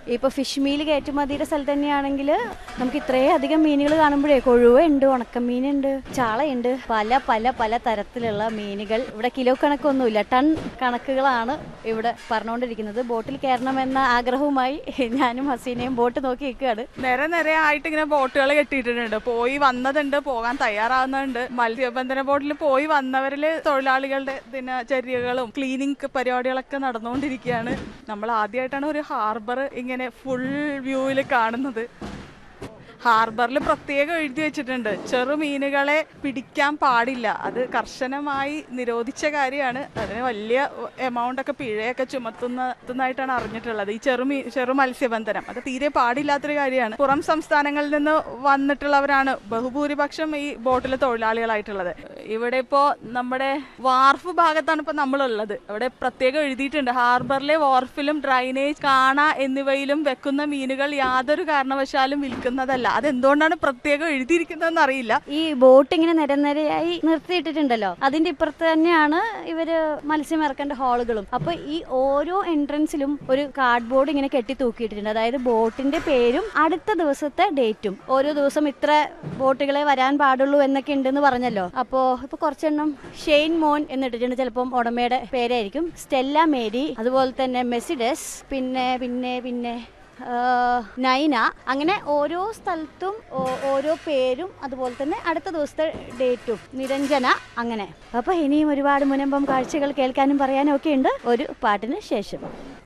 ഇപ്പോൾ fish meal കയറ്റുമതിയുടെ സ്ഥലത്ത് തന്നെയാണെങ്കിൽ നമുക്ക് ഇത്രയും അധികം മീനുകൾ കാണുമ്പോഴേ കൊഴുവയുണ്ട് ഉണക്കമീനുണ്ട് ചാളയുണ്ട് പല പല പല തരത്തിലുള്ള മീനുകൾ ഇവിടെ കിലോ കണക്കൊന്നുമില്ല ടൺ കണക്കുകളാണ് ഇവിടെ പറഞ്ഞുകൊണ്ടിരിക്കുന്നത് ബോട്ടിൽ കയറണമെന്ന ആഗ്രഹവുമായി ഞാനും ഹസീനയും ബോട്ട് നോക്കി നിൽക്കുകയാണ് നിര നിരയായിട്ട് ഇങ്ങനെ ബോട്ടുകൾ കെട്ടിയിട്ടുണ്ട് പോയി വന്നതുണ്ട് പോകാൻ തയ്യാറാവുന്നുണ്ട് മത്സ്യബന്ധന ബോട്ടിൽ പോയി വന്നവരില് തൊഴിലാളികളുടെ ദിനചര്യകളും ക്ലീനിങ് പരിപാടികളൊക്കെ നടന്നുകൊണ്ടിരിക്കുകയാണ് നമ്മൾ ആദ്യമായിട്ടാണ് ഒരു ഹാർബർ ഇങ്ങനെ ഫുൾ വ്യൂവിൽ കാണുന്നത് ഹാർബറിൽ പ്രത്യേകം എഴുതി വെച്ചിട്ടുണ്ട് ചെറുമീനുകളെ പിടിക്കാൻ പാടില്ല അത് കർശനമായി നിരോധിച്ച കാര്യമാണ് അതിന് വലിയ എമൗണ്ട് ഒക്കെ പിഴയൊക്കെ ചുമത്തുന്നതായിട്ടാണ് അറിഞ്ഞിട്ടുള്ളത് ഈ ചെറുമീ ചെറു മത്സ്യബന്ധനം അത് തീരെ പാടില്ലാത്തൊരു കാര്യമാണ് പുറം സംസ്ഥാനങ്ങളിൽ നിന്ന് വന്നിട്ടുള്ളവരാണ് ബഹുഭൂരിപക്ഷം ഈ ബോട്ടിലെ തൊഴിലാളികളായിട്ടുള്ളത് ഇവിടെ ഇപ്പോൾ നമ്മുടെ വാർഫ് ഭാഗത്താണ് ഇപ്പോൾ നമ്മളുള്ളത് അവിടെ പ്രത്യേകം എഴുതിയിട്ടുണ്ട് ഹാർബറിലെ വാർഫിലും ഡ്രൈനേജ് കാണ എന്നിവയിലും വെക്കുന്ന മീനുകൾ യാതൊരു കാരണവശാലും വിൽക്കുന്നതല്ല അതെന്തുകൊണ്ടാണ് പ്രത്യേകം എഴുതിയിരിക്കുന്നതെന്ന് അറിയില്ല ഈ ബോട്ട് ഇങ്ങനെ നിരനിരയായി നിർത്തിയിട്ടിട്ടുണ്ടല്ലോ അതിന്റെ ഇപ്പുറത്ത് തന്നെയാണ് ഇവര് മത്സ്യം ഇറക്കേണ്ട ഹാളുകളും അപ്പൊ ഈ ഓരോ എൻട്രൻസിലും ഒരു കാർഡ് ബോർഡ് ഇങ്ങനെ കെട്ടി തൂക്കിയിട്ടുണ്ട് അതായത് ബോട്ടിന്റെ പേരും അടുത്ത ദിവസത്തെ ഡേറ്റും ഓരോ ദിവസം ഇത്ര ബോട്ടുകളെ വരാൻ പാടുള്ളൂ എന്നൊക്കെ ഉണ്ടെന്ന് പറഞ്ഞല്ലോ അപ്പോ ഇപ്പൊ കുറച്ചെണ്ണം ഷെയ്ൻ മോൻ എന്നിട്ടിട്ടുണ്ട് ചിലപ്പം ഉടമയുടെ പേരായിരിക്കും സ്റ്റെല്ല മേരി അതുപോലെ തന്നെ മെസിഡസ് പിന്നെ പിന്നെ പിന്നെ ആഹ് നൈന അങ്ങനെ ഓരോ സ്ഥലത്തും ഓ- ഓരോ പേരും അതുപോലെ തന്നെ അടുത്ത ദിവസത്തെ ഡേറ്റും നിരഞ്ജന അങ്ങനെ അപ്പൊ ഇനിയും ഒരുപാട് മുനമ്പം കാഴ്ചകൾ കേൾക്കാനും പറയാനും ഒക്കെ ഉണ്ട് ഒരു പാട്ടിന് ശേഷം